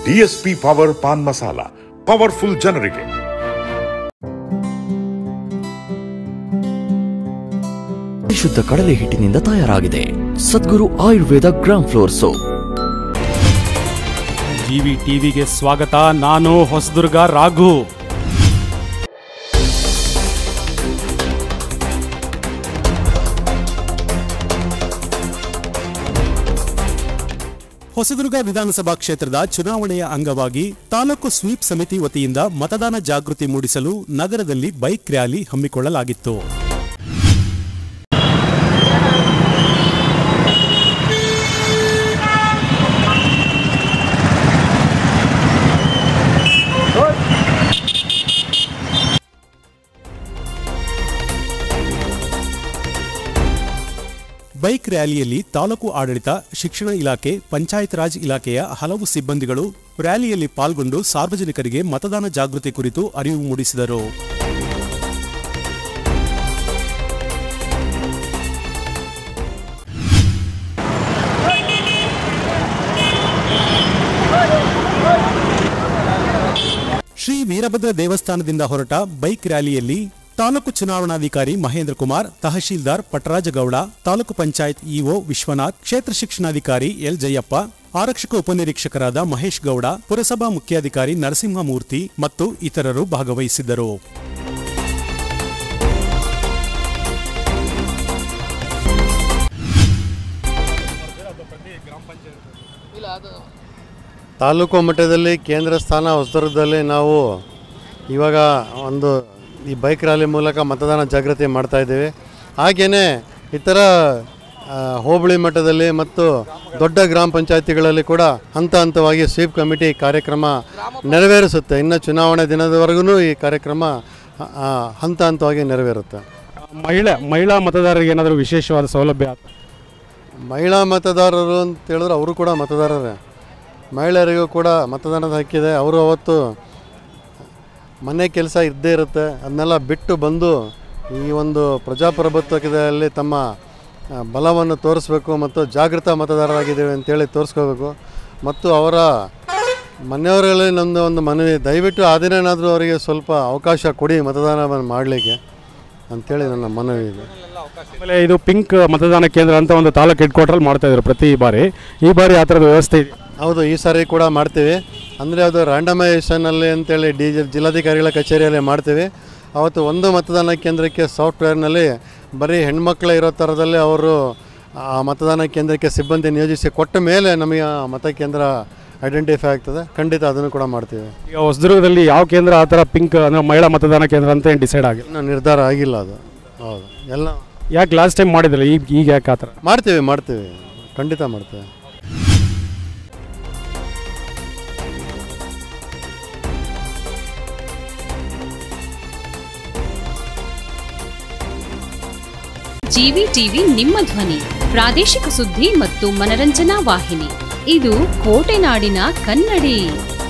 DSP power paan masala powerful ಜನರಿಗೆ ಶುದ್ಧ ಕಡಲೆ ಹಿಟ್ಟಿನಿಂದ ತಯಾರಾಗಿದೆ Sadguru Ayurveda gram flour soap GV ಟಿವಿಗೆ ಸ್ವಾಗತ ನಾನು ಹೊಸದುರ್ಗ ರಾಘು ಹೊಸದುರ್ಗ ವಿಧಾನಸಭಾ ಕ್ಷೇತ್ರದ ಚುನಾವಣೆಯ ಅಂಗವಾಗಿ ತಾಲೂಕು ಸ್ವೀಪ್ ಸಮಿತಿ ವತಿಯಿಂದ ಮತದಾನ ಜಾಗೃತಿ ಮೂಡಿಸಲು ನಗರದಲ್ಲಿ ಬೈಕ್ ರ್ಯಾಲಿ ಹಮ್ಮಿಕೊಳ್ಳಲಾಗಿತ್ತು ಬೈಕ್ ರ್ಯಾಲಿಯಲ್ಲಿ ತಾಲೂಕು ಆಡಳಿತ ಶಿಕ್ಷಣ ಇಲಾಖೆ ಪಂಚಾಯತ್ ರಾಜ್ ಇಲಾಖೆಯ ಹಲವು ಸಿಬ್ಬಂದಿಗಳು ರ್ಯಾಲಿಯಲ್ಲಿ ಪಾಲ್ಗೊಂಡು ಸಾರ್ವಜನಿಕರಿಗೆ ಮತದಾನ ಜಾಗೃತಿ ಕುರಿತು ಅರಿವು ಮೂಡಿಸಿದರು ಶ್ರೀ ವೀರಭದ್ರ ದೇವಸ್ಥಾನದಿಂದ ಹೊರಟ ಬೈಕ್ ರ್ಯಾಲಿಯಲ್ಲಿ ತಾಲೂಕು ಚುನಾವಣಾಧಿಕಾರಿ ಮಹೇಂದ್ರ ಕುಮಾರ್ ತಹಶೀಲ್ದಾರ್ ಪಟರಾಜಗೌಡ ತಾಲೂಕು ಪಂಚಾಯತ್ ಇಒ ವಿಶ್ವನಾಥ್ ಕ್ಷೇತ್ರ ಶಿಕ್ಷಣಾಧಿಕಾರಿ ಎಲ್ ಜಯಪ್ಪ ಆರಕ್ಷಕ ಉಪನಿರೀಕ್ಷಕರಾದ ಮಹೇಶ್ ಗೌಡ ಪುರಸಭಾ ಮುಖ್ಯಾಧಿಕಾರಿ ನರಸಿಂಹಮೂರ್ತಿ ಮತ್ತು ಇತರರು ಭಾಗವಹಿಸಿದ್ದರು ತಾಲೂಕು ಮಟ್ಟದಲ್ಲಿ ಕೇಂದ್ರ ಸ್ಥಾನ ಹೊಸದುರ್ಗದಲ್ಲಿ ನಾವು ಇವಾಗ ಒಂದು ಈ ಬೈಕ್ ರ್ಯಾಲಿ ಮೂಲಕ ಮತದಾನ ಜಾಗೃತಿ ಮಾಡ್ತಾ ಇದ್ದೀವಿ ಹಾಗೆಯೇ ಇತರ ಆ, ಹೋಬಳಿ ಮಟ್ಟದಲ್ಲಿ ಮತ್ತು ದೊಡ್ಡ ಗ್ರಾಮ ಪಂಚಾಯತಿಗಳಲ್ಲಿ ಕೂಡ ಹಂತ ಹಂತವಾಗಿ ಸ್ವೀಪ್ ಕಮಿಟಿ ಕಾರ್ಯಕ್ರಮ ನೆರವೇರಿಸುತ್ತೆ ಇನ್ನು ಚುನಾವಣೆ ದಿನದವರೆಗೂ ಈ ಕಾರ್ಯಕ್ರಮ ಆ, ಹಂತ ಹಂತವಾಗಿ ನೆರವೇರುತ್ತೆ ಮಹಿಳೆ ಮಹಿಳಾ ಮತದಾರರಿಗೆ ಏನಾದರೂ ವಿಶೇಷವಾದ ಸೌಲಭ್ಯ ಮಹಿಳಾ ಮತದಾರರು ಅಂತ ಹೇಳಿದ್ರೆ ಅವರು ಕೂಡ ಮತದಾರರೇ ಮಹಿಳೆಯರಿಗೂ ಕೂಡ ಮತದಾನದ ಹಕ್ಕಿದೆ ಅವರು ಅವತ್ತು ಮನೆ ಕೆಲಸ ಇದ್ದೇ ಇರುತ್ತೆ ಅದನ್ನೆಲ್ಲ ಬಿಟ್ಟು ಬಂದು ಈ ಒಂದು ಪ್ರಜಾಪ್ರಭುತ್ವದಲ್ಲಿ ತಮ್ಮ ಆ, ಬಲವನ್ನು ತೋರಿಸ್ಬೇಕು ಮತ್ತು ಜಾಗೃತ ಮತದಾರರಾಗಿದ್ದೇವೆ ಅಂತೇಳಿ ತೋರಿಸ್ಕೋಬೇಕು ಮತ್ತು ಅವರ ಮನೆಯವರಲ್ಲಿ ನಮ್ಮದು ಒಂದು ಮನವಿ ದಯವಿಟ್ಟು ಆ ದಿನನಾದರೂ ಅವರಿಗೆ ಸ್ವಲ್ಪ ಅವಕಾಶ ಕೊಡಿ ಮತದಾನವನ್ನು ಮಾಡಲಿಕ್ಕೆ ಅಂಥೇಳಿ ನನ್ನ ಮನವಿ ಇದೆ ಆಮೇಲೆ ಇದು ಪಿಂಕ್ ಮತದಾನ ಕೇಂದ್ರ ಅಂತ ಒಂದು ತಾಲೂಕು ಹೆಡ್ ಕ್ವಾರ್ಟರ್ ಮಾಡ್ತಾ ಇದ್ರು ಪ್ರತಿ ಬಾರಿ ಈ ಬಾರಿ ಆ ಥರದ ವ್ಯವಸ್ಥೆ ಇದೆ ಹೌದು ಈ ಸಾರಿ ಕೂಡ ಮಾಡ್ತೀವಿ ಅಂದರೆ ಅದು ರ್ಯಾಂಡಮೈಸೇಷನಲ್ಲಿ ಅಂತೇಳಿ ಡಿ ಜಿ ಜಿಲ್ಲಾಧಿಕಾರಿಗಳ ಕಚೇರಿಯಲ್ಲಿ ಮಾಡ್ತೀವಿ ಅವತ್ತು ಒಂದು ಮತದಾನ ಕೇಂದ್ರಕ್ಕೆ ಸಾಫ್ಟ್ವೇರ್ನಲ್ಲಿ ಬರೀ ಹೆಣ್ಮಕ್ಳು ಇರೋ ಥರದಲ್ಲಿ ಅವರು ಆ ಮತದಾನ ಕೇಂದ್ರಕ್ಕೆ ಸಿಬ್ಬಂದಿ ನಿಯೋಜಿಸಿ ಕೊಟ್ಟ ಮೇಲೆ ನಮಗೆ ಆ ಮತಕೇಂದ್ರ ಐಡೆಂಟಿಫೈ ಆಗ್ತದೆ ಖಂಡಿತ ಅದನ್ನು ಕೂಡ ಮಾಡ್ತೀವಿ ಈಗ ಹೊಸದುರ್ಗದಲ್ಲಿ ಯಾವ ಕೇಂದ್ರ ಆ ಥರ ಪಿಂಕ್ ಅಂದರೆ ಮಹಿಳಾ ಮತದಾನ ಕೇಂದ್ರ ಅಂತ ಏನು ಡಿಸೈಡ್ ಆಗಿಲ್ಲ ಇನ್ನೂ ನಿರ್ಧಾರ ಆಗಿಲ್ಲ ಅದು ಹೌದು ಎಲ್ಲ ಯಾಕೆ ಲಾಸ್ಟ್ ಟೈಮ್ ಮಾಡಿದ್ರಲ್ಲ ಈಗ ಈಗ ಯಾಕೆ ಆ ಥರ ಮಾಡ್ತೀವಿ ಮಾಡ್ತೀವಿ ಖಂಡಿತ ಮಾಡ್ತೀವಿ ಜಿವಿ ಟಿವಿ ನಿಮ್ಮ ಧ್ವನಿ ಪ್ರಾದೇಶಿಕ ಸುದ್ದಿ ಮತ್ತು ಮನರಂಜನಾ ವಾಹಿನಿ ಇದು ಕೋಟೆನಾಡಿನ ಕನ್ನಡಿ